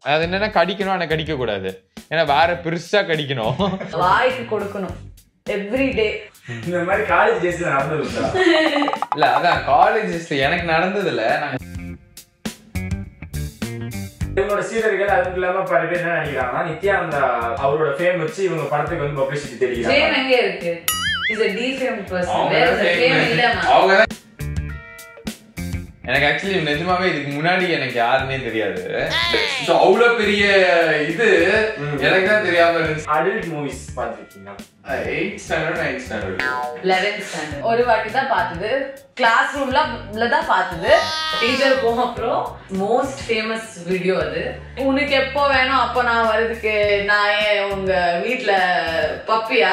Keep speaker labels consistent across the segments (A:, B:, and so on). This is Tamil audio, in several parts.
A: அது என்னன்னா கடிக்கணும் ஆனா கடிக்க கூடாது ஏன்னா வேற பெருசா கடிக்கணும்
B: வாய்க்கு கொடுக்கணும் எவ்ரி டே
C: இந்த மாதிரி காலேஜ் டேஸ்ல நடந்தது
A: இல்ல அதான் காலேஜஸ் எனக்கு நடந்தது இல்ல நாங்க
C: இவங்களோட சீடர்கள் அதுவும் இல்லாம பல பேர் என்ன நினைக்கிறாங்கன்னா நித்யானந்தா அவரோட ஃபேம் வச்சு இவங்க படத்துக்கு வந்து பப்ளிசிட்டி
B: ஃபேம்
C: தெரியுறாங்க
B: எங்க இருக்கு இஸ் a defame person
A: அவங்க
B: வேற
A: தான்
B: ஃபேம்
A: fame.
B: இல்லமா
A: அவங்க தான் எனக்கு ஆக்சுவலி நிஜமாவே இதுக்கு முன்னாடி எனக்கு யாருன்னே தெரியாது So, அவ்வளவு பெரிய இது எனக்கு தான் தெரியாம இருந்துச்சு
C: அடல்ட் மூவிஸ் பார்த்துருக்கீங்களா
A: eight standard ninth standard
B: 11th standard ஒரு வாட்டி தான் பார்த்தது கிளாஸ் ரூம்ல தான் பார்த்தது டீச்சர் போன அப்புறம் மோஸ்ட் ஃபேமஸ் வீடியோ அது உனக்கு எப்போ வேணும் அப்போ நான் வர்றதுக்கு நான் ஏன் உங்க வீட்ல பப்பியா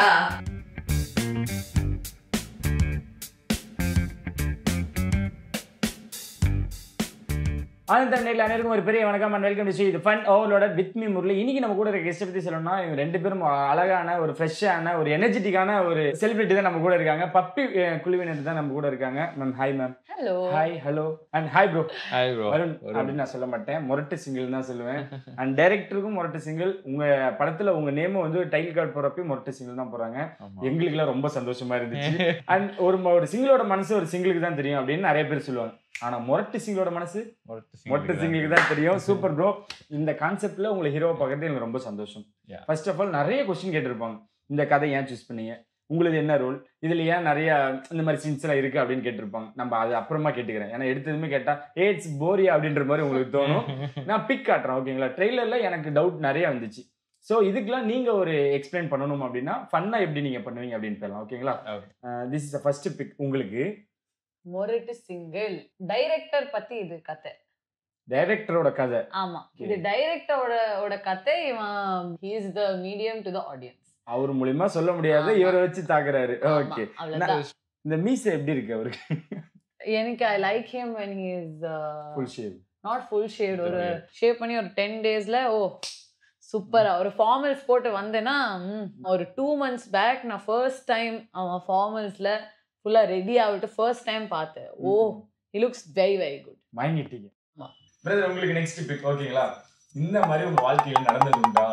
C: ஆனந்த நேரில் அனைவருக்கும் ஒரு பெரிய வணக்கம் அண்ட் வெல்கம் டு இது ஃபன் ஓவரோட வித் மீ முரளி இன்னைக்கு நம்ம கூட இருக்க கெஸ்ட் பத்தி சொல்லணும்னா இவங்க ரெண்டு பேரும் அழகான ஒரு ஃப்ரெஷ்ஷான ஒரு எனர்ஜெட்டிக்கான ஒரு செலிபிரிட்டி தான் நம்ம கூட இருக்காங்க பப்பி அஹ், குழுவினர் தான் நம்ம கூட இருக்காங்க ma'am hi ma'am
B: hello
C: hi hello and hi bro
A: hi bro
C: Varun அப்படின்னு நான் சொல்ல மாட்டேன் முரட்டு சிங்கிள் தான் சொல்லுவேன் அண்ட் டைரக்டருக்கும் முரட்டு சிங்கிள் உங்க படத்துல உங்க நேம் வந்து டைட்டில் கார்டு போறப்பயும் முரட்டு சிங்கிள் தான் போறாங்க எங்களுக்குலாம் ரொம்ப சந்தோஷமா இருந்துச்சு அண்ட் ஒரு ஒரு சிங்கிளோட மனசு ஒரு சிங்கிளுக்கு தான் தெரியும் அப்படின்னு நிறைய பேர் சொல்லுவாங்க ஆனா முரட்டு சிங்கிளோட மனசு மொட்டை சிங்கிளுக்கு தான் தெரியும் சூப்பர் ப்ரோ இந்த கான்செப்ட்ல உங்களை ஹீரோவை பார்க்கறது எனக்கு ரொம்ப சந்தோஷம்
A: Yeah.
C: ஃபர்ஸ்ட் ஆஃப் ஆல் நிறைய கொஸ்டின் கேட்டிருப்பாங்க இந்த கதை ஏன் சூஸ் பண்ணீங்க உங்களுக்கு என்ன ரோல் இதுல ஏன் நிறைய இந்த மாதிரி சீன்ஸ் எல்லாம் இருக்கு அப்படின்னு கேட்டிருப்பாங்க நம்ம அது அப்புறமா கேட்டுக்கிறேன் ஏன்னா எடுத்ததுமே கேட்டா ஏட்ஸ் போரியா அப்படின்ற மாதிரி உங்களுக்கு தோணும் நான் பிக் காட்டுறேன் ஓகேங்களா ட்ரெய்லர்ல எனக்கு டவுட் நிறைய வந்துச்சு ஸோ இதுக்கெல்லாம் நீங்க ஒரு எக்ஸ்பிளைன் பண்ணணும் அப்படின்னா ஃபன்னா எப்படி நீங்க பண்ணுவீங்க அப்படின்னு போயிடலாம் ஓகேங்களா
A: Okay.
C: This is first pick உங்களுக்கு
B: மொரட்டு சிங்கிள் டைரக்டர் பத்தி இது கதை
C: டைரக்டரோட கதை
B: ஆமா
C: Okay.
B: இது டைரக்டரோட ஓட கதை இவன் is the medium to the audience
C: அவர் மூலியமா சொல்ல முடியாது
B: ஆமா.
C: இவரை வச்சு தாக்குறாரு ஓகே
B: அவ்வளவுதான்
C: இந்த மீசை எப்படி இருக்கு அவருக்கு
B: எனக்கு I like him when he is
C: full shave
B: not full shade ஒரு
A: Okay.
B: ஷேவ் பண்ணி ஒரு டென் டேஸ்ல ஓ சூப்பரா ஒரு ஃபார்மல்ஸ் போட்டு வந்தேன்னா ம், ஒரு டூ மந்த்ஸ் பேக் நான் ஃபர்ஸ்ட் டைம் அவன் ஃபார்மல்ஸ்ல ஃபுல்லா ரெடி ஆகிட்டு ஃபர்ஸ்ட் டைம் பார்த்தேன் oh he looks very very good
C: வாங்கிட்டீங்க
B: ஆமா.
C: பிரதர் உங்களுக்கு நெக்ஸ்ட் பிக் ஓகேங்களா இந்த மாதிரி உங்க வாழ்க்கையில நடந்தது உண்டா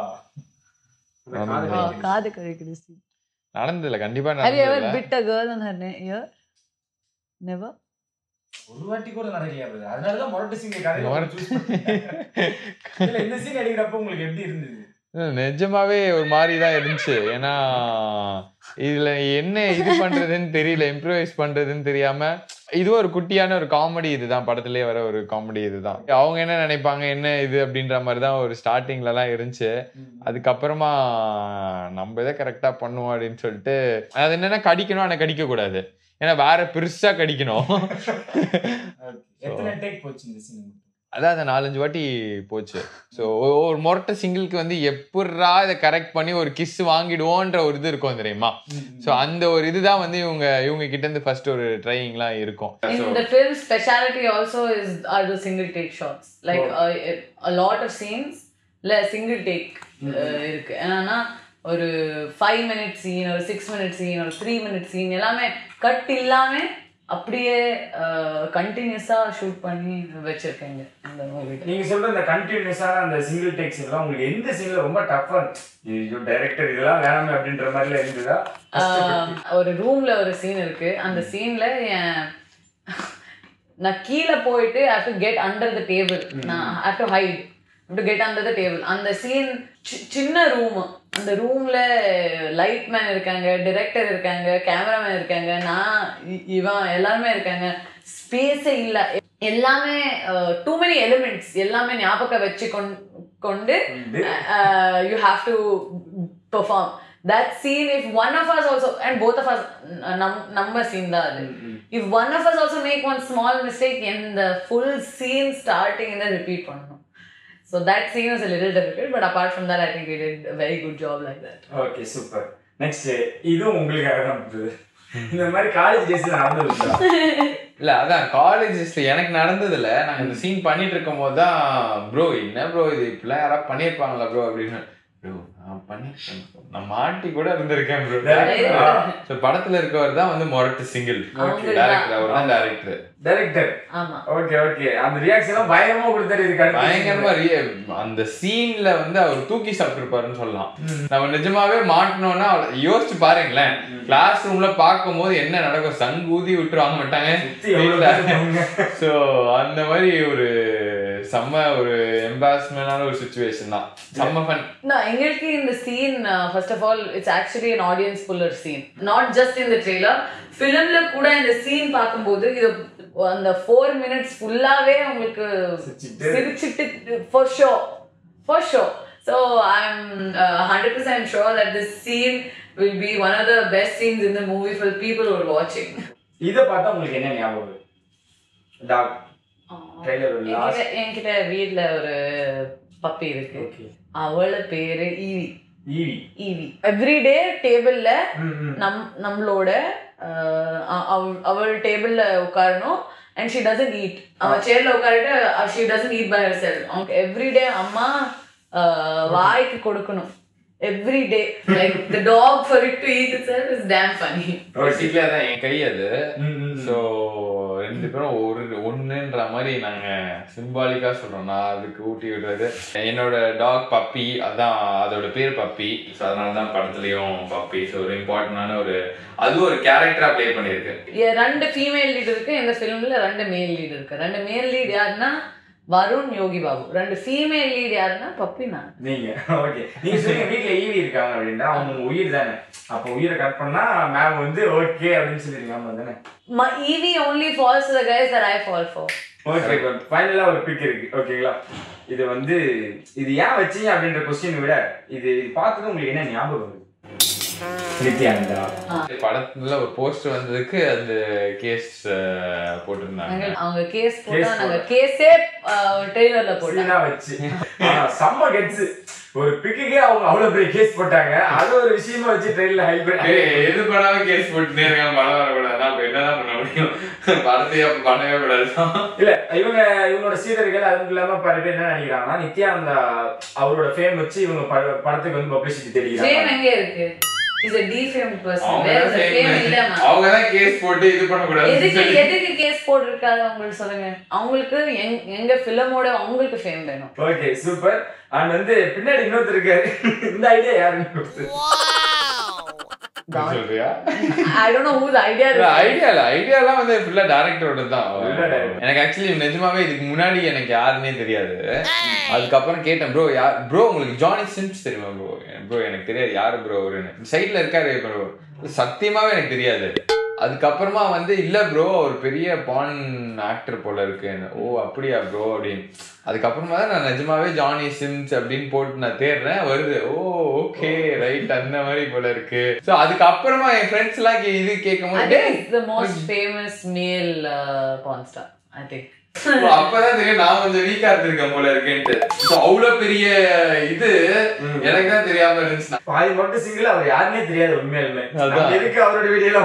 C: இந்த காது
A: நடந்தது.
C: வலிக்குது.
B: காது கழிக்குது
A: நடந்தது இல்ல கண்டிப்பா
B: Have you ever
A: நடந்தது
B: bit a girl on her ne- ear? Never?
C: ஒரு வாட்டி கூட நடக்கலையா பிரதர் அதனாலதான் முரட்டு சிங்க கதையில
A: முரட்டு-
C: சூஸ் இல்ல இந்த சீன் எடுக்கிறப்ப உங்களுக்கு எப்படி இருந்தது
A: நிஜமாவே ஒரு மாதிரி தான் இருந்துச்சு ஏன்னா இதுல என்ன இது பண்றதுன்னு தெரியல இம்ப்ரூவைஸ் பண்றதுன்னு தெரியாம இது ஒரு குட்டியான ஒரு காமெடி இதுதான் படத்திலே வர ஒரு காமெடி இதுதான் அவங்க என்ன நினைப்பாங்க என்ன இது அப்படின்ற மாதிரி தான் ஒரு ஸ்டார்டிங்ல எல்லாம் இருந்துச்சு அதுக்கப்புறமா நம்ம இதை கரெக்டா பண்ணுவோம் அப்படின்னு சொல்லிட்டு அது என்னன்னா கடிக்கணும் ஆனா கடிக்க கூடாது ஏன்னா வேற பெருசா கடிக்கணும்
C: எத்தனை டேக் போச்சு இந்த சீன்
A: அதான் அந்த நாலஞ்சு வாட்டி போச்சு ஸோ ஒரு மொரட்டை சிங்கிளுக்கு வந்து எப்பட்றா இதை கரெக்ட் பண்ணி ஒரு கிஸ் வாங்கிடுவோன்ற ஒரு இது இருக்கும் தெரியுமா ஸோ அந்த ஒரு இதுதான் வந்து இவங்க இவங்க கிட்ட இருந்து ஃபர்ஸ்ட் ஒரு ட்ரைனிங்லாம் இருக்கும்
B: In the film, speciality also is are the single take shots. Like uh, a lot of scenes, இல்ல single take uh, இருக்கு ஏன்னா ஒரு ஃபைவ் மினிட் சீன் ஒரு சிக்ஸ் மினிட் சீன் ஒரு த்ரீ மினிட் சீன் எல்லாமே கட் இல்லாம அப்படியே கண்டினியூஸா ஷூட் பண்ணி வச்சிருக்கேங்க இந்த மூவி
C: நீங்க சொல்ற இந்த கண்டினியூஸான அந்த சிங்கிள் டேக்ஸ் எல்லாம் உங்களுக்கு எந்த சீன்ல ரொம்ப டஃபா ஐயோ டைரக்டர் இதெல்லாம் வேணாமே அப்படின்ற மாதிரில இருந்ததா
B: ஆஹ் ஒரு ரூம்ல ஒரு சீன் இருக்கு அந்த சீன்ல என் நான் கீழே போயிட்டு have to get under the table நான் have to hide to get under the table அந்த சீன் சின்ன ரூம் அந்த ரூம்ல லைட் மேன் இருக்காங்க டிரெக்டர் இருக்காங்க கேமராமேன் இருக்காங்க நான் இ- இவன் எல்லாருமே இருக்காங்க ஸ்பேஸே இல்ல எல்லாமே டூ மெனி எலிமெண்ட்ஸ் எல்லாமே ஞாபகம் வச்சு கொண்- கொண்டு uh, you have to perform that scene if one of us also and both of us uh, num- number scene da adu. if one of us also make one small mistake in the full scene starting and then repeat பண்ணணும் so that scene was a little difficult but apart from that i think we did a very good job like that
C: okay super next இதுவும் உங்களுக்காக தான் இருந்தது இந்த மாதிரி காலேஜ் டேஸ்ல நடந்தது உண்டா?
A: இல்ல அதான் காலேஜஸ்ல எனக்கு நடந்தது இல்ல நாங்க இந்த சீன் பண்ணிட்டு இருக்கும் போது தான் ப்ரோ என்ன ப்ரோ இது இப்படிலாம் யாராவது பண்ணியிருப்பாங்களா ப்ரோ அப்படின்னு bro, நான் பண்ணிருக்கேன் bro. நான் மாட்டி கூட இருந்திருக்கேன் ப்ரோ
C: Direct-
A: ஸோ படத்துல இருக்கவர் தான் வந்து மொரட்டு சிங்கிள்
B: அவங்க
A: டேரக்டர் அவர் தான் டேரக்டர்
C: டைரக்டர்
B: ஆமா
C: ஓகே ஓகே அந்த ரியாக்ஷன் பயங்கரமா கொடுத்தாரு இதுக்கு அடுத்த
A: பயங்கரமா ரிய- அந்த சீன்ல வந்து அவர் தூக்கி சாப்பிட்டுருப்பாருன்னு சொல்லலாம் நம்ம நிஜமாவே மாட்டினோம்னா அவள- யோசிச்சு பாருங்களேன் கிளாஸ் ரூம்ல பார்க்கும்போது என்ன நடக்கும் சங் ஊதி விட்டுருவாங்க மாட்டாங்க
C: சுத்தி எவ்வளவு பேர் இருப்பாங்க.
A: ஸோ அந்த மாதிரி ஒரு செம்ம ஒரு எம்பாரஸ்மெண்டான ஒரு சுச்சுவேஷன் தான் செம்ம ஃபன்
B: நான் எங்களுக்கு இந்த scene first of all it's actually an audience puller scene not just இந்த ட்ரெய்லர் ஃபிலிம்ல கூட இந்த சீன் பார்க்கும்போது இது அந்த ஃபோர் மினிட்ஸ் ஃபுல்லாவே உங்களுக்கு
C: சிரிச்சிட்டு.
B: சிரிச்சிட்டு for show for show so I am hundred percent sure that this scene will be one of the best scenes in the movie for people ஒரு வாட்சிங்
C: இத பார்த்தா உங்களுக்கு என்ன ஞாபகம் டாக் Trailer ஒரு last-
B: என்கிட்ட என்கிட்ட வீட்ல ஒரு பப்பி இருக்கு
C: ஓகே
B: அவள பேரு ஈவி
C: ஈவி
B: ஈவி எவ்ரிடே டேபிள்ல
C: ம், ம்.
B: நம் நம்மளோட அஹ், அ- அவ- அவள் டேபிள்ல உட்காரணும் அண்ட் ஷி டசன்ட் ஈட் அவன் சேர்ல உட்காரிட்டு she doesn't eat by herself அவங்க எவ்ரிடே அம்மா அஹ், வாய்க்கு கொடுக்கணும் every day like the dog for it to eat itself is damn funny
A: basically அதான் என் கை அது
C: ம், ம், ம்.
A: ஸோ ரெண்டு பேரும் ஒரு ஒண்ணுன்ற மாதிரி நாங்க சிம்பாலிக்கா சொல்றோம் நான் அதுக்கு ஊட்டி விடுறது என்னோட டாக் பப்பி அதான் அதோட பேர் பப்பி ஸோ அதனால தான் படத்துலயும் பப்பி ஸோ ஒரு இம்பார்ட்டன்டான ஒரு அது ஒரு கேரக்டரா ப்ளே பண்ணியிருக்கு
B: ஏ- ரெண்டு ஃபீமேல் லீட் இருக்கு இந்த ஃபிலிம்ல ரெண்டு மேல் லீட் இருக்கு ரெண்டு மேல் லீட் யாருன்னா வருண் யோகி பாபு ரெண்டு ஃபீமேல் லீட் யாருன்னா பப்பி நான்
C: நீங்க ஓகே நீங்க சொல்லுங்க வீட்ல ஈவி இருக்காங்க அப்படின்னா அவங்க உயிர் தானே அப்ப உயிரை கட் பண்ணா மேம் வந்து ஓகே அப்படின்னு சொல்லிருங்க ஆமா தானே
B: My Evie only falls to the guys that I fall for.
C: ஓகே ஃபைனலா ஒரு பிக் இருக்கு ஓகேங்களா இது வந்து இது ஏன் வச்சீங்க அப்படின்ற கொஸ்டின் விட இது இது பார்த்ததும் உங்களுக்கு என்ன ஞாபகம் வருது நித்யானந்தா
A: படத்துல ஒரு போஸ்டர் வந்ததுக்கு அந்த கேஸ் போட்டிருந்தாங்க
B: நாங்க- அவங்க கேஸ் போட்டா
C: Case
B: நாங்க கேஸே ட்ரெய்லர்ல போட்டோம்
C: சீனா வச்சு ஆனா, செம்ம கெட்ஸ் ஒரு பிக்குக்கே அவங்க அவ்வளவு பெரிய கேஸ் போட்டாங்க அது ஒரு விஷயமா வச்சு ட்ரெயின்ல ஹைபிரிட்
A: ஏய், எது பண்ணாலும் கேஸ் போட்டுட்டே இருக்காங்க படம் வரக்கூடாது அப்ப என்னதான் பண்ண முடியும் படத்தையே அப்ப பண்ணவே கூடாது
C: இல்ல இவங்க இவங்களோட சீடர்கள் அதுவும் இல்லாம பல பேர் என்ன நினைக்கிறாங்கன்னா நித்யானந்தா அவரோட ஃபேம் வச்சு இவங்க பட- படத்துக்கு வந்து பப்ளிசிட்டி
B: ஃபேம்
C: தெரியுறாங்க
B: எங்க இருக்கு இஸ் a defamed person
A: அவங்க
B: வேற
A: தான்
B: ஃபேம்
A: fame.
B: இல்லமா
A: அவங்க தான் கேஸ் போட்டு இது பண்ணக்கூடாது
B: எதுக்கு எதுக்கு கேஸ் போட்டிருக்காது அவங்களுக்கு சொல்லுங்க அவங்களுக்கு எங்- எங்க ஃபிலிமோட அவங்களுக்கு ஃபேம் வேணும்
C: ஓகே சூப்பர் அண்ட் வந்து பின்னாடி இன்னொருத்தர் இருக்காரு இந்த ஐடியா யாருன்னு கொடுத்தது
A: சொல்றியா
B: I don't know who the idea
A: idea இல்ல ஐடியாலாம் வந்து ஃபுல்லா டேரக்டரோட தான்
C: Full ஆ director.
A: எனக்கு ஆக்சுவலி நிஜமாவே இதுக்கு முன்னாடி எனக்கு யாருன்னே தெரியாது அதுக்கப்புறம் கேட்டேன் ப்ரோ யார் ப்ரோ உங்களுக்கு ஜானி சிம்ஸ் தெரியுமா ப்ரோ ப்ரோ எனக்கு தெரியாது யாரு ப்ரோ அவருன்னு சைட்ல இருக்காரு ப்ரோ சத்தியமாவே எனக்கு தெரியாது அதுக்கப்புறமா வந்து இல்ல ப்ரோ ஒரு பெரிய பான் ஆக்டர் போல இருக்கு ஓ அப்படியா ப்ரோ அப்படின்னு அதுக்கப்புறமா தான் நான் நிஜமாவே ஜானி சிம்ஸ் அப்படின்னு போட்டு நான் தேடுறேன் வருது ஓ ஓகே ரைட் அந்த மாதிரி போல இருக்கு ஸோ அதுக்கப்புறமா என் ஃப்ரெண்ட்ஸ் எல்லாம் கே- இது கேட்கும்
B: I
A: போது
B: think it's the most famous male uh, porn star, I think.
A: ஓ, அப்பதான் தெரியும் நான் கொஞ்சம் வீக்கா இருந்திருக்கேன் போல இருக்கேன்ட்டு So, அவ்வளவு பெரிய இது எனக்கு தான் தெரியாம இருந்துச்சு
C: பாதி மட்டும் சிங்கிள் அவர் யாருன்னே தெரியாது உண்மையாலுமே
A: அதான்.
C: நம்ம எதுக்கு அவரோட வீடியோல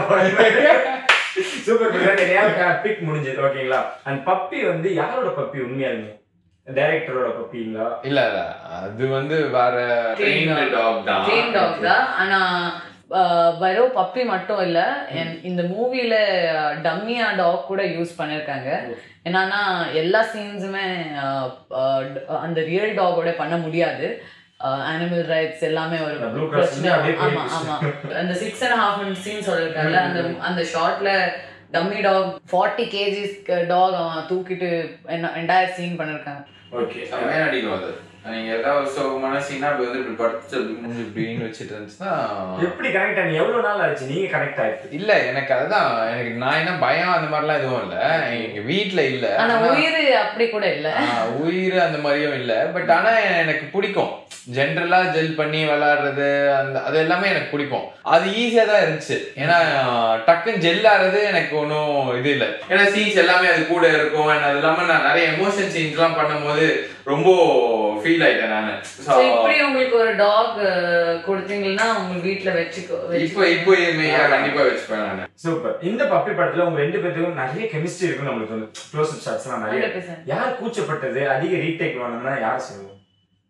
C: சூப்பர் பிக் முடிஞ்சது ஓகேங்களா அண்ட் பப்பி வந்து யாரோட பப்பி உண்மையாலுமே டைரக்டரோட பப்பிங்களா
A: இல்ல இல்ல அது வந்து வேற
B: Trained
A: ட்ரெயின்டு டாக் தான்
B: Train dog தான் ஆனா uh, வெறும் பப்பி மட்டும் இல்ல என்- இந்த மூவில டம்மியா டாக் கூட யூஸ் பண்ணிருக்காங்க என்னன்னா எல்லா சீன்ஸுமே அந்த ரியல் டாகோட பண்ண முடியாது அனிமல் ரைட்ஸ் எல்லாமே ஒரு
C: அந்த blue cross
B: பிரச்சனை
C: அப்படியே
B: ஆமா
C: போயிடுச்சு.
B: ஆமா அந்த six and half minute scene சொல்லிருக்காங்கல்ல அந்த அந்த ஷார்ட்ல dummy dog forty KGs dog அவன் தூக்கிட்டு என்டையர் சீன் பண்ணிருக்காங்க
C: ஓகே
A: செம்மையா நடிக்கும் அது நீங்க ஏதாவது சோகமான சீனா அப்படி வந்து இப்படி படுத்து அப்படி மூஞ்சி இப்படின்னு வச்சுட்டு இருந்துச்சுன்னா
C: எப்படி கனெக்ட் ஆனி எவ்வளவு நாள் ஆச்சு நீங்க கனெக்ட் ஆயிருக்கு
A: இல்ல எனக்கு அதுதான் எனக்கு நான் என்ன பயம் அந்த மாதிரிலாம் எதுவும் இல்ல எங்க வீட்ல இல்ல
B: ஆனா
A: ஆனா-
B: உயிர் அப்படி கூட இல்ல
A: ஆஹ் உயிர் அந்த மாதிரியும் இல்ல பட் ஆனா எனக்கு பிடிக்கும் ஜென்ரலா ஜெல் பண்ணி விளையாடுறது அந்த அது எல்லாமே எனக்கு பிடிக்கும் அது ஈஸியா தான் இருந்துச்சு ஏன்னா டக்குன்னு ஜெல் ஆறது எனக்கு ஒன்றும் இது இல்லை ஏன்னா சீன்ஸ் எல்லாமே அது கூட இருக்கும் and அது இல்லாம நான் நிறைய எமோஷன் சீன்ஸ் எல்லாம் பண்ணும்போது ரொம்ப ஃபீல் ஆயிட்டேன் நான்
B: So, இப்படி உங்களுக்கு ஒரு டாக் கொடுத்தீங்கன்னா உங்க வீட்ல வச்சுக்கோ
A: இப்போ இப்போ இனிமையா கண்டிப்பா வச்சுப்பேன் நான்
C: சூப்பர் இந்த பப்பி படத்துல உங்க ரெண்டு பேத்துக்கும் நிறைய கெமிஸ்ட்ரி இருக்குன்னு நம்மளுக்கு வந்து க்ளோஸ் அப் ஷாட்ஸ் எல்லாம் நிறைய
B: 100%.
C: யார் கூச்சப்பட்டது அதிக ரீடேக் வேணும்னா யார் சொல்லுவோம்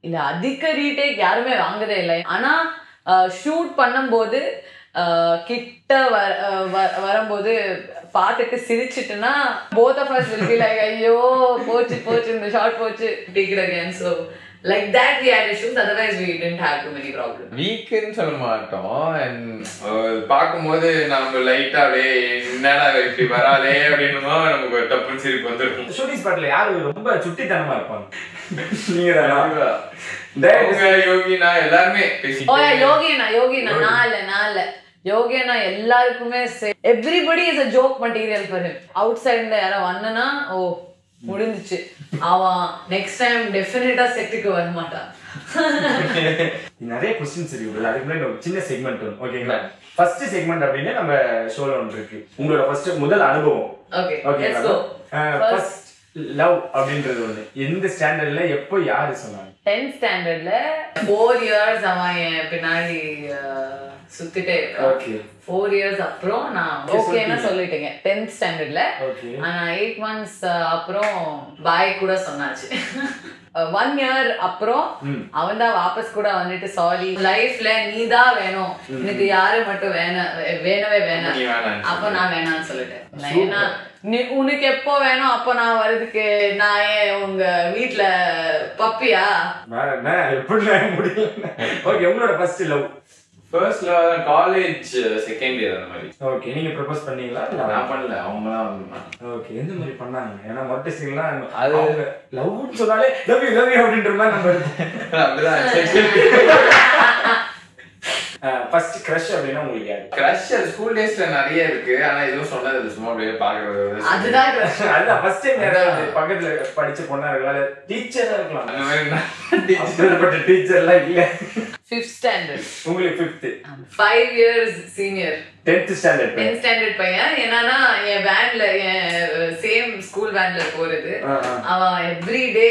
B: இல்ல அதிக ரீடேக் யாருமே வாங்குறதே இல்லை ஆனா ஷூட் பண்ணும்போது அஹ், கிட்ட வர அஹ், வ- வரும்போது பார்த்துட்டு சிரிச்சிட்டுனா both of us will be like ஐயோ போச்சு போச்சு இந்த ஷார்ட் போச்சு take it again so like that we had issues otherwise we tend have too many problem
A: வீக்குன்னு சொல்ல மாட்டோம் And, அஹ், பார்க்கும்போது நம்ம லைட்டா அப்படியே என்னடா இவ இப்படி வராளே அப்படின்னு நமக்கு ஒரு தப்புன்னு சிரிப்பு வந்துடும்
C: ஷூட்டிங் ஸ்பாட்ல யாரு ரொம்ப சுட்டித்தனமா இருப்பாங்க நீங்க
A: அவங்க யோகினா எல்லாருமே
B: ஓ
A: பேசிட்டு
B: யோகினா யோகினா நான் இல்ல நான் இல்ல யோகினா எல்லாருக்குமே everybody is a joke material for him அவுட் சைடுல யாரோ வந்தனா ஓ முடிஞ்சுச்சு அவன் நெக்ஸ்ட் டைம் டெஃபினட்டா செட்டுக்கு வர மாட்டான்
C: நிறைய கொஸ்டின்ஸ் இருக்கு bro. அதுக்கு முன்னாடி ஒரு சின்ன செக்மெண்ட் ஒன்று ஓகேங்களா ஃபர்ஸ்ட் செக்மெண்ட் அப்படின்னு நம்ம ஷோல ஒன்று இருக்கு உங்களோட ஃபர்ஸ்ட் முதல் அனுபவம்
B: okay
C: okay
B: let's go
C: first love அப்படின்றது ஒண்ணு எந்த ஸ்டாண்டர்ட்ல எப்போ யாரு சொன்னாங்க
B: 10th ஸ்டாண்டர்ட்ல ஃபோர் இயர்ஸ் அவன் என் பின்னாடி அஹ், சுத்திட்டே இருக்கான்
C: ஓகே
B: ஃபோர் இயர்ஸ் அப்புறம் நான்
C: Okay,
B: ஓகேன்னு
C: சொல்லிட்டீங்க.
B: சொல்லிட்டேங்க டென்த் ஸ்டாண்டர்ட்ல
C: ஓகே
B: ஆனா எயிட் மந்த்ஸ் அப்புறம் பாய் கூட சொன்னாச்சு ஒன் இயர் அப்புறம்
C: ம்.
B: அவன் தான் வாபஸ் கூட வந்துட்டு சாரி லைஃப்ல நீ தான் வேணும் எனக்கு யாரு மட்டும் வேணாம் வேணவே வேணாம்
A: நீ வேணாம்
B: அப்ப நான் வேணாம்னு சொல்லிட்டேன் ஏன்னா நீ உனக்கு எப்போ வேணும் அப்போ நான் வரதுக்கு நான் ஏன் உங்க வீட்ல பப்பியா
C: வேற என்ன எப்படி முடியல ஓகே உங்களோட ஃபர்ஸ்ட் லவ்
A: ஃபர்ஸ்ட்ல காலேஜ் செகண்ட் இயர் அந்த மாதிரி
C: ஓகே நீங்க ப்ரப்போஸ் பண்ணீங்களா இல்ல
A: நான் பண்ணல அவங்க தான் பண்ணாங்க
C: ஓகே எந்த மாதிரி பண்ணாங்க ஏன்னா மொட்டை சீன்லாம்
A: அது-
C: அவங்க லவ்னு சொன்னாலே லவ் யூ லவ் யூ அப்படின்ற மாதிரி நம்ம
A: அப்படிதான்
C: ஃபர்ஸ்ட் க்ரஷ் அப்படின்னா உங்களுக்கு யாரு
A: கிரஷ் ஸ்கூல் டேஸ்ல நிறைய இருக்கு ஆனா எதுவும் சொன்னது இல்ல. சும்மா அப்படியே பாக்குறது
B: அதுதான் crush.
C: அதுதான் ஃபர்ஸ்ட் டைம் யாராவது பக்கத்துல படிச்ச பொண்ணா இருக்கலாம் டீச்சரா இருக்கலாம்
A: அந்த மாதிரி நான்
C: அப்படிப்பட்ட டீச்சர்லாம் இல்ல
B: ஃபிஃப்த் ஸ்டாண்டர்ட்
C: உங்களுக்கு fifth
B: five years senior
C: tenth standard
B: tenth standard பையன் என்னன்னா என் வேன்ல என் சேம் ஸ்கூல் வேன்ல போறது அவன் எவ்ரி டே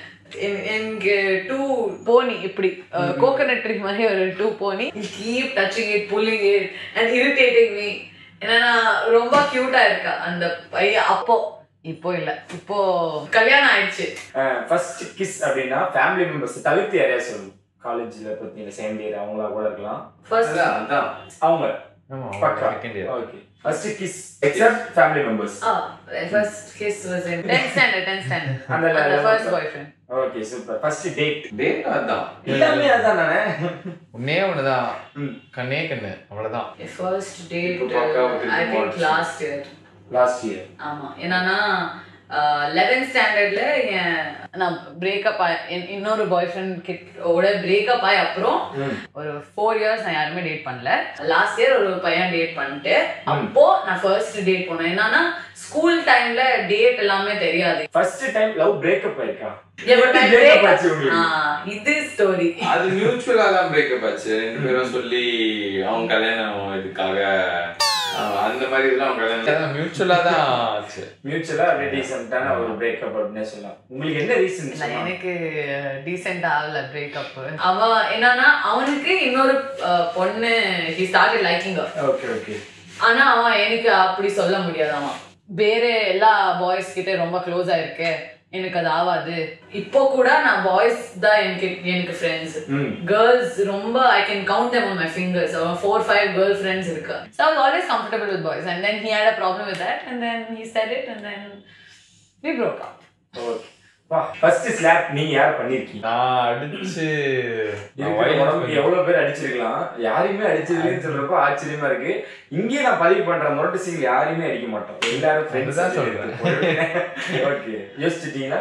B: எனக்கு டூ போனி இப்படி கோகனட் ட்ரீ மாதிரி ஒரு two pony keep touching it pulling it and irritating me என்னன்னா ரொம்ப கியூட்டா இருக்கா அந்த பையன் அப்போ இப்போ இல்ல இப்போ கல்யாணம் ஆயிடுச்சு
C: ஃபர்ஸ்ட் கிஸ் அப்படின்னா ஃபேமிலி மெம்பர்ஸ் தவிர்த்து யாரையா சொல்லணும் காலேஜ்ல பார்த்தீங்க செகண்ட் இயர் அவங்களா கூட இருக்கலாம்
B: ஃபர்ஸ்ட்
A: அதான், அதான்
C: அவங்க
A: ஆமா
C: பக்கா
A: second year
C: okay first kiss except family members
B: first kiss was in 10th standard 10th standard
C: அந்த
B: அந்த first boyfriend
C: okay super first date
A: date அதான்
C: எல்லாமே அதான் தானே
A: ஒன்னே ஒண்ணுதான்
C: ம்.
A: கண்ணே கண்ணு அவ்வளவுதான்
B: ஃபர்ஸ்ட் டேட்
A: இப்போ பக்காவா
B: ஐ
A: தெரியுமா?
B: Think last year
C: last year
B: ஆமா என்னன்னா லெவன்த் ஸ்டாண்டர்ட்ல என் நான் பிரேக்கப் இன்னொரு பாய் ஃப்ரெண்ட் கிட்ட பிரேக்கப் ஆகி அப்புறம் ஒரு ஃபோர் இயர்ஸ் நான் யாருமே டேட் பண்ணல லாஸ்ட் இயர் ஒரு பையன் டேட் பண்ணிட்டு அப்போ நான் ஃபர்ஸ்ட் டேட் போனேன் என்னன்னா ஸ்கூல் டைம்ல டேட் எல்லாமே தெரியாது
C: ஃபர்ஸ்ட் டைம் லவ் பிரேக்கப் ஆயிருக்கா
B: எப்படி
C: எப்படி breakup
B: breakup-
C: ஆச்சு உங்களுக்கு?
B: ஆ, இது ஸ்டோரி
A: அது மியூச்சுவலா தான் பிரேக்கப் ஆச்சு ரெண்டு பேரும் சொல்லி அவங்க கல்யாணம் இதுக்காக ஆஹ் அந்த மாதிரி இதெல்லாம் அவங்க கல்யாணம் மியூச்சுவலா தான் ஆச்சு
C: மியூச்சுவலா அப்படியே டீசென்ட்டான ஒரு பிரேக்கப் அப்படின்னே சொல்லலாம் உங்களுக்கு என்ன ரீசன்
B: இல்ல எனக்கு டீசென்ட் ஆகல பிரேக்கப் அவன் என்னன்னா அவனுக்கு இன்னொரு அஹ், பொண்ணு he start liking
C: okay okay
B: ஆனா அவன் எனக்கு அப்படி சொல்ல முடியாது அவன் வேற எல்லா பாய்ஸ் கிட்ட ரொம்ப க்ளோஸ் ஆயிருக்கு எனக்கு அது ஆகாது இப்போ கூட நான் பாய்ஸ் தான் எனக்கு எனக்கு ஃப்ரெண்ட்ஸ்
C: ம்
B: கேர்ள்ஸ் ரொம்ப I can count them on my fingers four five girlfriends இருக்கு so I was always comfortable with boys and then he had a problem with that and then he said it and then we broke up
C: okay வா ஃபர்ஸ்ட் ஸ்லாப் நீங்க யார் பண்ணிருக்கீங்க
A: நான் அடிச்சு நான்
C: இருக்கிற
A: violence
C: உடம்புக்கு
A: பண்ணி-
C: எவ்வளவு பேர் அடிச்சிருக்கலாம் யாரையுமே அடிச்சதுன்னு சொல்றப்போ ஆச்சரியமா இருக்கு இங்கே நான் பதிவு பண்ற முரட்டு சீல் யாரையுமே அடிக்க மாட்டோம் எல்லாரும் ஃப்ரெண்ட்ஸ்
A: அதுதான் சொல்றேன்.
C: ஓகே யோசிச்சிட்டீங்களா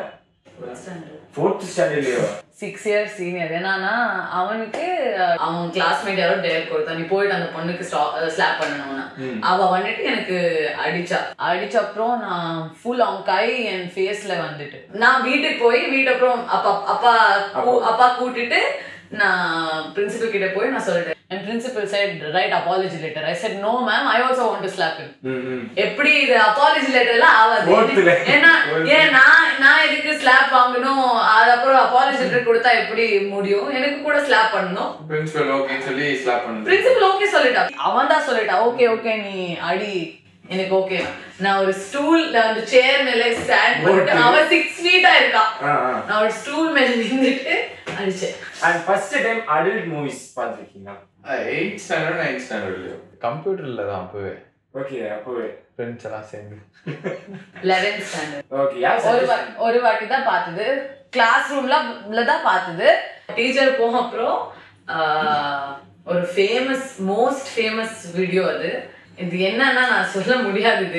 C: ஃபோர்த் ஸ்டாண்டர்ட்லயோ
B: சிக்ஸ் இயர்ஸ் சீனியர் என்னன்னா அவனுக்கு அஹ், அவன் கிளாஸ்மேட் யாரோ டேர் கொடுத்தா நீ போயிட்டு அந்த பொண்ணுக்கு ஸ்லாப் பண்ணணும்னா
C: ம்.
B: அவ வந்துட்டு எனக்கு அடிச்சா அடிச்ச அப்புறம் நான் ஃபுல் அவன் கை என் ஃபேஸ்ல வந்துட்டு நான் வீட்டுக்கு போய் வீட்டு அப்புறம் அப்பா அப்பா கூ- அப்பா கூட்டிட்டு நான் பிரின்சிபல் கிட்ட போய் நான் சொல்லிட்டேன் என் principal side right apology letter I said no ma'am I also want to slap him
C: ம் ம்
B: எப்படி இது அப்பாலஜி லெட்டர் எல்லாம் ஆகாது
C: Fourth-ல.
B: ஏன்னா ஏன் நான் நான் எதுக்கு ஸ்லாப் வாங்கணும் அது அப்புறம் அப்பாலஜி லெட்டர் கொடுத்தா எப்படி முடியும் எனக்கு கூட ஸ்லாப் பண்ணணும்
A: பிரின்சிபல் ஓகேன்னு சொல்லி ஸ்லாப் பண்ணு
B: பிரின்சிபல் ஓகே சொல்லிட்டா அவன் தான் சொல்லிட்டா ஓகே ஓகே நீ அடி எனக்கு ஓகே நான் ஒரு ஸ்டூல் அந்த சேர் மேல ஸ்டாண்ட் பண்ணிட்டு
C: Okay.
B: அவன் சிக்ஸ் ஃபீட்டா இருக்கா
C: ஆ ஆ
B: நான் ஒரு ஸ்டூல் மேல நின்றுட்டு நடிச்சேன்
C: and first time adult movies பார்த்துருக்கீங்களா
A: எயிட் ஸ்டாண்டர்ட் நைன்த் ஸ்டாண்டர்ட் கம்ப்யூட்டர்ல தான் அப்பவே
C: ஓகே அப்போவே
A: ஃப்ரெண்ட்ஸ் எல்லாம் சேர்ந்து
B: லெவன்த் ஸ்டாண்டர்ட்
C: ஓகே யார்
B: ஒரு
C: suggestion?
B: வா- ஒரு வாட்டி தான் பார்த்தது கிளாஸ் ரூம்ல தான் பார்த்தது டீச்சர் போக அப்புறம் ஆஹ், ஒரு ஃபேமஸ் மோஸ்ட் ஃபேமஸ் வீடியோ அது இது என்னன்னா நான் சொல்ல முடியாது இது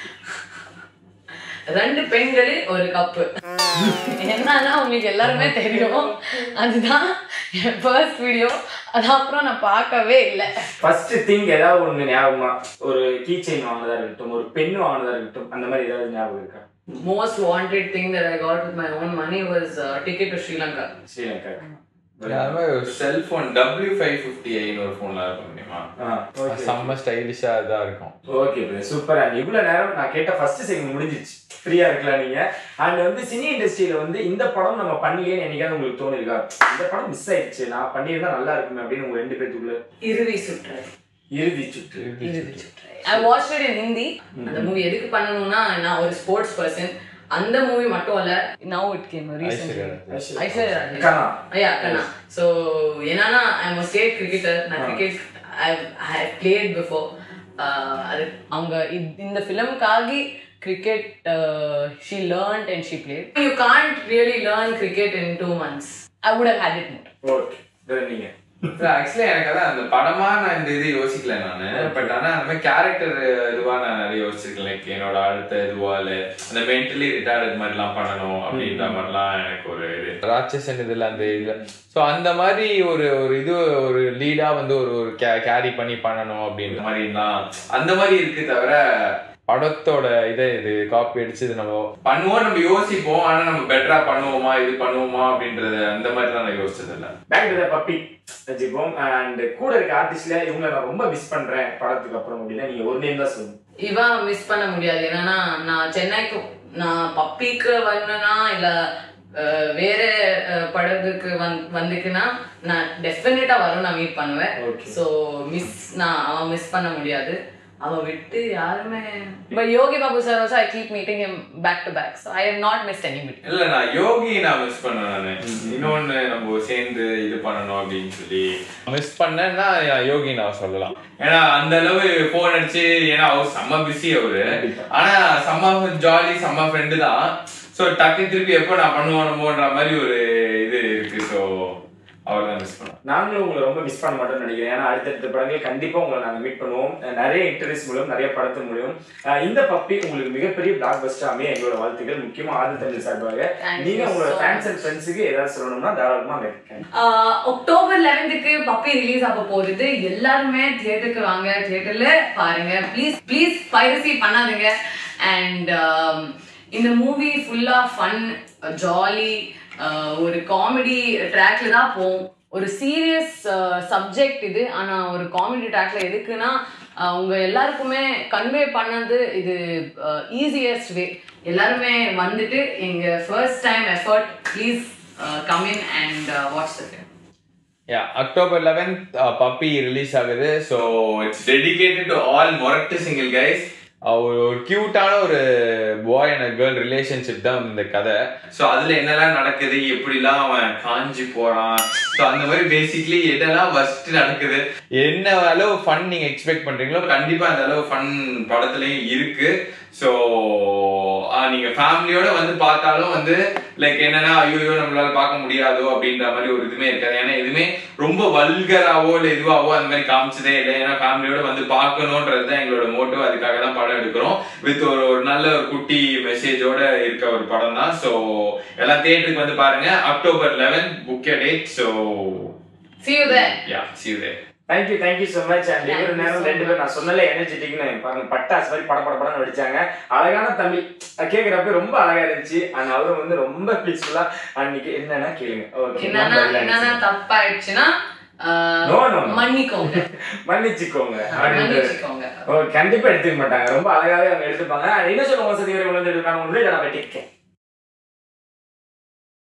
B: ரெண்டு பெண்களில் ஒரு கப்பு என்னன்னா உங்களுக்கு எல்லாருமே தெரியும் அதுதான் என் ஃபர்ஸ்ட் வீடியோ அது அப்புறம் நான் பார்க்கவே இல்லை
C: ஃபர்ஸ்ட் திங் ஏதாவது ஒண்ணு ஞாபகமா ஒரு கீ செயின் வாங்கினதா இருக்கட்டும் ஒரு பென் வாங்கினதா இருக்கட்டும் அந்த மாதிரி ஏதாவது ஞாபகம் இருக்கா
B: most wanted thing that I got with my own money was uh, ticket to Sri Lanka.
C: Sri Lanka
A: cellphone W five fifty ஐன்னு ஒரு ஃபோன்ல இருக்கும் தெரியுமா செம்ம ஸ்டைலிஷா இதா இருக்கும்
C: ஓகே சூப்பர் அண்ட் இவ்வளவு நேரம் நான் கேட்ட ஃபர்ஸ்ட் செகண்ட் முடிஞ்சிச்சு ஃப்ரீயா இருக்கலாம் நீங்க அண்ட் வந்து சினி இண்டஸ்ட்ரியில வந்து இந்த படம் நம்ம பண்ணலையேன்னு என்னைக்காவது உங்களுக்கு தோணிருக்கா இந்த படம் மிஸ் ஆயிடுச்சு நான் பண்ணியிருந்தா நல்லா இருக்குமே அப்படின்னு உங்க ரெண்டு பேத்துக்குள்ள
B: இறுதி சுற்று
C: இறுதி சுற்று
B: இறுதி சுற்று I watch it in Hindi அந்த மூவி எதுக்கு பண்ணணும்னா நான் ஒரு ஸ்போர்ட்ஸ் பர்சன் அந்த மூவி மட்டும் இல்ல now it came recently Aishwarya Rajesh
C: கண்ணா
B: ஐயா கண்ணா ஸோ என்னன்னா ஐ எம் ஸ்டேட் கிரிக்கெட்டர் நான் கிரிக்கெட் ஐ பிளேட் பிஃபோர் அது அவங்க இத்- இந்த ஃபிலிம்காகி cricket she learned and she played you can't really learn cricket in two months I would have hated it more
C: okay நீங்க
A: ஆக்சுவலி எனக்கு அதான் அந்த படமா நான் இந்த இது யோசிக்கல நானு பட் ஆனா அந்த மாதிரி கேரக்டர் இதுவா நான் நிறைய யோசிச்சிருக்கேன் லைக் என்னோட அடுத்த இதுவா இல்ல அந்த மென்டலி ரிட்டையர்ட் மாதிரி எல்லாம் பண்ணணும் அப்படின்ற மாதிரிலாம் எனக்கு ஒரு இது ராட்சசன் இதுல அந்த இதுல ஸோ அந்த மாதிரி ஒரு ஒரு இது ஒரு லீடா வந்து ஒரு ஒரு கேரி பண்ணி பண்ணணும் அப்படின்ற மாதிரி தான் அந்த மாதிரி இருக்கு தவிர படத்தோட இதை இது காப்பி அடிச்சு இது நம்ம பண்ணுவோம் நம்ம யோசிப்போம் ஆனா நம்ம பெட்டரா பண்ணுவோமா இது பண்ணுவோமா அப்படின்றது அந்த மாதிரிலாம் நான் யோசிச்சது இல்லை
C: பேக் டு த பப்பி வச்சுப்போம் அண்ட் கூட இருக்க ஆர்டிஸ்ட்ல இவங்களை நான் ரொம்ப மிஸ் பண்றேன் படத்துக்கு அப்புறம் அப்படின்னா நீங்க ஒரு நேம் தான் சொல்லுங்க
B: இவன் மிஸ் பண்ண முடியாது என்னன்னா நான் சென்னைக்கு நான் பப்பிக்கு வரணும்னா இல்ல அஹ், வேற அஹ், படத்துக்கு வந் வந்துக்குன்னா நான் டெஃபினட்டா வரும் நான் மீட் பண்ணுவேன்
C: Okay.
B: ஸோ மிஸ் நான் அவன் மிஸ் பண்ண முடியாது அவன் விட்டு யாருமே but Yogi Babu sir also I keep meeting him back to back so I have not missed any meeting
A: இல்ல நான் யோகி நான் மிஸ் பண்ணேன் நானு இன்னொன்னு நம்ம சேர்ந்து இது பண்ணணும் அப்படின்னு சொல்லி மிஸ் பண்ணேன்னா யோகி நான் சொல்லலாம் ஏன்னா அந்த அளவு போன் அடிச்சு ஏன்னா அவர் செம்ம பிஸி அவரு ஆனா செம்ம ஜாலி செம்ம ஃப்ரெண்டு தான் சோ டக்கு திருப்பி எப்போ நான் பண்ணுவானோன்ற மாதிரி ஒரு இது இருக்கு ஸோ அவர் தான் மிஸ் பண்ணேன்
C: நாங்களும் உங்களை ரொம்ப மிஸ் பண்ண மாட்டோம்னு நினைக்கிறேன் ஏன்னா அடுத்தடுத்த படங்கள் கண்டிப்பா உங்களை நாங்க மீட் பண்ணுவோம் அஹ் நிறைய இன்டர்வியூஸ் மூலம் நிறைய படத்தின் மூலியம் அஹ் இந்த பப்பி உங்களுக்கு மிகப்பெரிய பிளாக் பஸ்டர் அமைய எங்களோட வாழ்த்துக்கள் முக்கியமா ஆதி தமிழ் சார்பாக
B: Thank
C: நீங்க
B: you
C: உங்களோட
B: so
C: ஃபேன்ஸ் அண்ட் ஃப்ரெண்ட்ஸுக்கு ஏதாவது சொல்லணும்னா தாராளமா கேட்க
B: அக்டோபர் லெவன்த்துக்கு பப்பி ரிலீஸ் ஆக போகுது எல்லாருமே தியேட்டருக்கு வாங்க தியேட்டர்ல பாருங்க ப்ளீஸ் ப்ளீஸ் பைரசி பண்ணாதீங்க அண்ட் இந்த மூவி ஃபுல்லா ஃபன் ஜாலி ஒரு காமெடி ட்ராக்ல தான் போகும் ஒரு சீரியஸ் சப்ஜெக்ட் இது ஆனா ஒரு காமெடி ட்ராக்ல எதுக்குன்னா அஹ், உங்க எல்லாருக்குமே கன்வே பண்ணது இது ஈஸியஸ்ட் வே எல்லாருமே வந்துட்டு எங்க first time effort please come in and watch the film
A: yeah October eleventh Puppy release ஆகுது so it's dedicated to all மொரட்டு சிங்கிள் கைஸ் ஒரு ஒரு கியூட்டான ஒரு பாய் அண்ட் கேர்ள் ரிலேஷன்ஷிப் தான் இந்த கதை ஸோ அதுல என்னெல்லாம் நடக்குது எப்படிலாம் அவன் காஞ்சி போறான் ஸோ அந்த மாதிரி பேசிக்லி என்னெல்லாம் ஃபர்ஸ்ட் நடக்குது என்ன அளவு ஃபன் நீங்க எக்ஸ்பெக்ட் பண்றீங்களோ கண்டிப்பா அந்த அளவு ஃபன் படத்துலயும் இருக்கு ஸோ நீங்க ஃபேமிலியோட வந்து பார்த்தாலும் வந்து லைக் என்னன்னா ஐயோ நம்மளால பார்க்க முடியாதோ அப்படின்ற மாதிரி ஒரு இதுவுமே இருக்காது ஏன்னா எதுவுமே ரொம்ப வல்கராவோ இல்லை இதுவாவோ அந்த மாதிரி காமிச்சதே இல்லை ஏன்னா ஃபேமிலியோட வந்து பார்க்கணுன்றது தான் எங்களோட மோட்டிவ் அதுக்காக தான் படம் எடுக்கிறோம் வித் ஒரு ஒரு நல்ல ஒரு குட்டி மெசேஜோட இருக்க ஒரு படம் தான் ஸோ எல்லாம் தியேட்டருக்கு வந்து பாருங்க October eleven book date so
B: see you there
A: yeah see you there
C: thank you thank you so much and
B: Thank
C: இவ்வளவு
B: you
C: நேரம்
B: so
C: ரெண்டு பேரும் நான் சொன்னல எனர்ஜெட்டிக்னு பாருங்க பட்டாஸ் மாதிரி பட பட படம் நடிச்சாங்க அழகான தமிழ் அது கேட்குறப்ப ரொம்ப அழகா இருந்துச்சு அண்ட் அவரும் வந்து ரொம்ப பீஸ்ஃபுல்லா அன்னைக்கு என்னன்னா கேளுங்க ஓகே
B: என்னன்னா என்னன்னா தப்பாயிடுச்சுன்னா ஆஹ்,
C: No, no, no.
B: மன்னிக்கோங்க
C: மன்னிச்சுக்கோங்க அப்படின்ட்டு
B: மன்னிச்சுக்கோங்க
C: ஓ கண்டிப்பா எடுத்துக்க மாட்டாங்க ரொம்ப அழகாவே அவங்க எடுத்துப்பாங்க And என்ன சொல்லுவாங்க சதி வரை வந்து எடுக்காங்க ஒன்று நான் வெட்டிக்கேன்